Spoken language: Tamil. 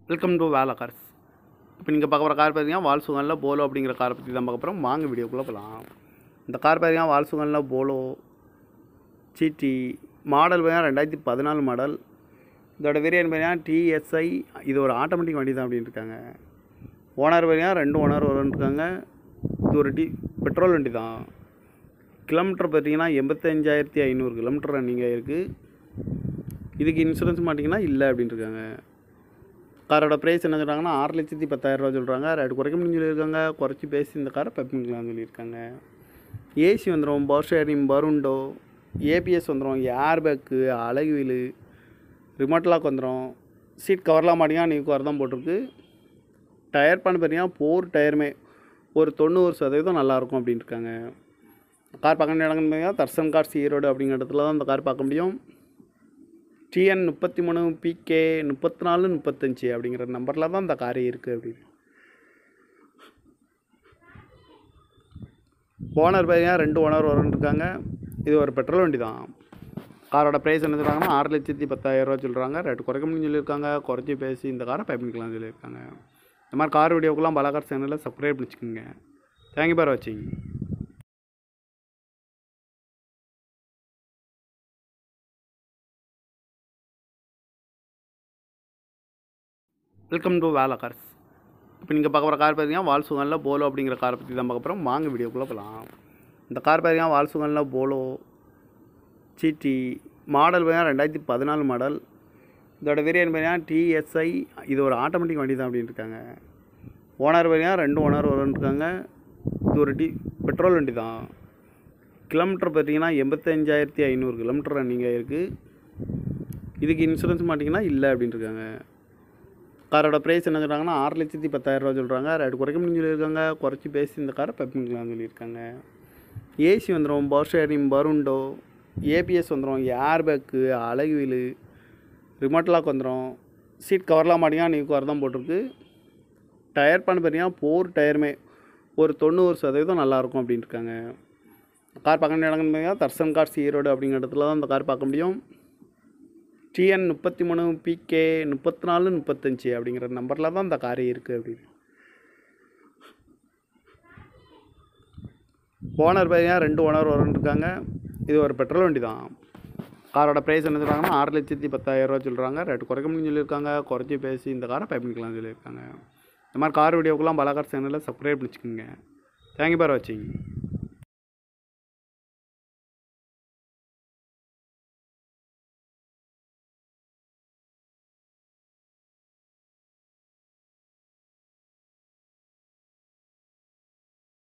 வெல்கம் டு வேலை கார்ஸ் இப்போ நீங்கள் பார்க்க போகிற கார் பார்த்தீங்கன்னா வால்சுகனில் போலோ அப்படிங்கிற காரை பற்றி தான் பார்க்க போகிறோம் வாங்க வீடியோக்குள்ளே போகலாம் இந்த கார் பார்த்தீங்கன்னா வால்சுகனில் போலோ சிடி மாடல் பார்த்தீங்கன்னா ரெண்டாயிரத்தி பதினாலு மாடல் இதோட வேரியன்ட் பார்த்தீங்கன்னா டிஎஸ்ஐ இது ஒரு ஆட்டோமேட்டிக் வண்டி தான் அப்படின்னு இருக்காங்க ஓனர் பார்த்தீங்கன்னா ரெண்டு ஓனர் வரும்னு இருக்காங்க இது ஒரு டி பெட்ரோல் வண்டி தான் கிலோமீட்டர் பார்த்தீங்கன்னா எண்பத்தஞ்சாயிரத்தி ஐநூறு கிலோமீட்டர் ரன்னிங் ஆகிருக்கு இதுக்கு இன்சூரன்ஸ் மாட்டிங்கன்னா இல்லை அப்படின்னு இருக்காங்க காரோட ப்ரைஸ் என்ன சொல்கிறாங்கன்னா ஆறு லட்சத்தி பத்தாயிரரூவா சொல்கிறாங்க ரேட் குறைக்க முடியும் சொல்லியிருக்காங்க குறைச்சி பேசி இந்த காரை பெப்பிங்கலாம்னு சொல்லியிருக்காங்க ஏசி வந்துடும் பவர் ஷேரிங் பருண்டோ ஏபிஎஸ் வந்துடும் ஏர் பேக்கு அழகு வீலு ரிமோட் லாக் வந்துடும் சீட் கவர்லாம் மாட்டிங்கன்னா நியூ கவர் தான் போட்டிருக்கு டயர் பண்ண பார்த்தீங்கன்னா போர் டயருமே ஒரு தொண்ணூறு சதவீதம் நல்லாயிருக்கும் அப்படின்னு இருக்காங்க கார் பார்க்க வேண்டிய இடங்கள்னு பார்த்தீங்கன்னா தர்சன் கார்ஸ் ஈரோடு அப்படிங்கிற இடத்துல தான் இந்த கார் பார்க்க முடியும் டிஎன் முப்பத்தி மூணு பிகே முப்பத்தி நாலு முப்பத்தஞ்சு அப்படிங்கிற நம்பரில் தான் இந்த காரே இருக்குது அப்படின்னு ஓனர் பார்த்தீங்கன்னா ரெண்டு ஓனர் வரன்னு இருக்காங்க இது ஒரு பெட்ரோல் வண்டி தான் காரோட ப்ரைஸ் என்ன சொல்கிறாங்கன்னா ஆறு லட்சத்தி பத்தாயிரரூவா சொல்கிறாங்க ரேட்டு குறைக்க முடியும்னு சொல்லியிருக்காங்க குறைச்சி பேசி இந்த காரை பயணிக்கலாம்னு சொல்லியிருக்காங்க இந்த மாதிரி கார் வீடியோக்கெல்லாம் பலகார் சேனலில் சப்ஸ்கிரைப் பண்ணிச்சுக்கோங்க தேங்க்யூ பார் வாட்சிங் வெல்கம் டு வேலை கார்ஸ் இப்போ நீங்கள் பார்க்க போகிற கார் பார்த்தீங்கன்னா வால்சுகனில் போலோ அப்படிங்கிற காரை பற்றி தான் பார்க்க போகிறோம் வாங்க வீடியோக்குள்ளே போகலாம் இந்த கார் பார்த்தீங்கன்னா வால்சுகனில் போலோ சிடி மாடல் பார்த்தீங்கன்னா ரெண்டாயிரத்தி பதினாலு மாடல் இதோட வேரியன்ட் பார்த்தீங்கன்னா டிஎஸ்ஐ இது ஒரு ஆட்டோமேட்டிக் வண்டி தான் அப்படின்னு இருக்காங்க ஓனர் பார்த்தீங்கன்னா ரெண்டு ஓனர் வரும்னு இருக்காங்க இது ஒரு டி பெட்ரோல் வண்டி தான் கிலோமீட்டர் பார்த்தீங்கன்னா எண்பத்தஞ்சாயிரத்தி ஐநூறு கிலோமீட்டர் ரன்னிங் ஆகிருக்கு இதுக்கு இன்சூரன்ஸ் மாட்டிங்கன்னா இல்லை அப்படின்னு இருக்காங்க காரோட ப்ரைஸ் என்ன சொல்கிறாங்கன்னா ஆறு லட்சத்தி பத்தாயிரரூவா சொல்கிறாங்க ரேட் குறைக்க முடியும் சொல்லியிருக்காங்க குறைச்சி பேசி இந்த காரை பெப்பிங்கலாம்னு சொல்லியிருக்காங்க ஏசி வந்துடும் பவர் ஷேரிங் பருண்டோ ஏபிஎஸ் வந்துடும் ஏர் பேக்கு அழகு வீலு ரிமோட் லாக் வந்துடும் சீட் கவர்லாம் மாட்டிங்கன்னா நியூ கவர் தான் போட்டிருக்கு டயர் பண்ண பார்த்தீங்கன்னா போர் டயருமே ஒரு தொண்ணூறு சதவீதம் நல்லாயிருக்கும் அப்படின்னு இருக்காங்க கார் பார்க்க வேண்டிய இடங்கள்னு பார்த்தீங்கன்னா தர்சன் கார்ஸ் ஈரோடு அப்படிங்கிற இடத்துல தான் இந்த கார் பார்க்க முடியும் டிஎன் முப்பத்தி மூணு பிகே முப்பத்தி நாலு முப்பத்தஞ்சு அப்படிங்கிற நம்பரில் தான் இந்த காரே இருக்குது அப்படின்னு ஓனர் பார்த்தீங்கன்னா ரெண்டு ஓனர் வரும்னு இருக்காங்க இது ஒரு பெட்ரோல் வண்டி தான் காரோட ப்ரைஸ் என்ன சொல்கிறாங்கன்னா ஆறு லட்சத்தி பத்தாயிரரூவா சொல்கிறாங்க ரேட் குறைக்க முடியும் சொல்லியிருக்காங்க குறைச்சி பேசி இந்த காரை பயணிக்கலாம்னு சொல்லியிருக்காங்க இந்த மாதிரி கார் வீடியோக்கெல்லாம் பலகார் சேனலில் சப்ஸ்கிரைப் பண்ணிச்சுக்கோங்க தேங்க்யூ பார் வாட்சிங்